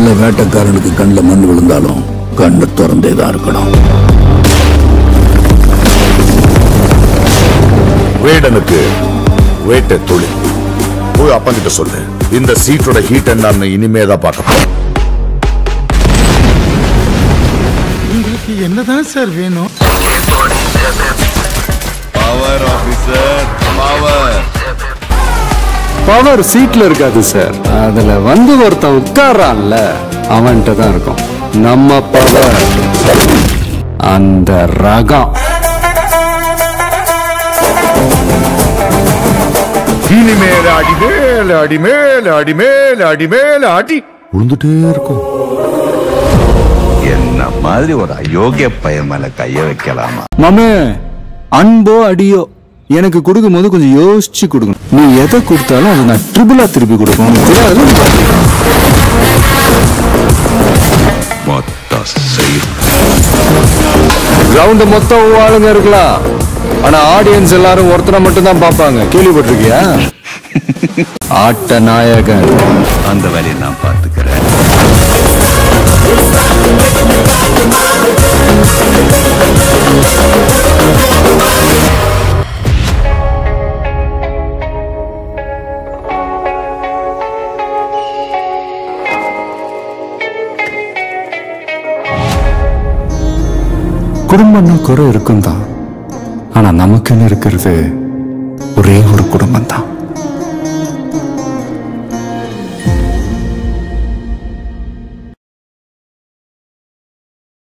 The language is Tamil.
நல்ல வேட்டைக்காரனுக்கு கண்ணில் மண் விழுந்தாலும் கண்ணு திறந்தே தான் இருக்கணும் வேடனுக்கு வேட்டை தொழில் போய் அப்பங்கிட்ட சொல்லு இந்த சீட்டோட ஹீட் என்னன்னு இனிமே தான் பார்க்க போறோம். உங்களுக்கு என்னதான் சார் வேணும் பவர் ஆபீசர் பவர் பவர் சீட்ல இருக்காது சார் அதுல வந்து ஒருத்தன் உட்கார்றான்ல அவன்கிட்ட தான் இருக்கும் நம்ம பவர் அந்த ரகம் இனிமேல அடி மேல அடி மேல அடி மேல அடி மேல அடி உழுந்துட்டே இருக்கும் என்ன மாதிரி ஒரு அயோக்கிய பையன் மேல கைய வைக்கலாமா மாமே அன்போ அடியோ எனக்கு கொடுக்கும் போது கொஞ்சம் யோசிச்சு கொடுக்கணும் நீ எதை கொடுத்தாலும் அதை நான் ட்ரிபிளா திருப்பி கொடுக்கணும் தெரியாதுல்ல உனக்கு? மொத்த செய் கிரவுண்ட் மொத்தம் உன் ஆளுங்க இருக்கலாம் ஆனா ஆடியன்ஸ் எல்லாரும் ஒருத்தனை மட்டும் தான் பார்ப்பாங்க கேள்விப்பட்டிருக்கியா ஆட்ட நாயகன் அந்த வேலையை நான் பாத்துக்கிறேன் குடும்பம்னா குறை இருக்கும் தான் ஆனா நமக்குன்னு இருக்கிறது ஒரே ஒரு குடும்பம் தான்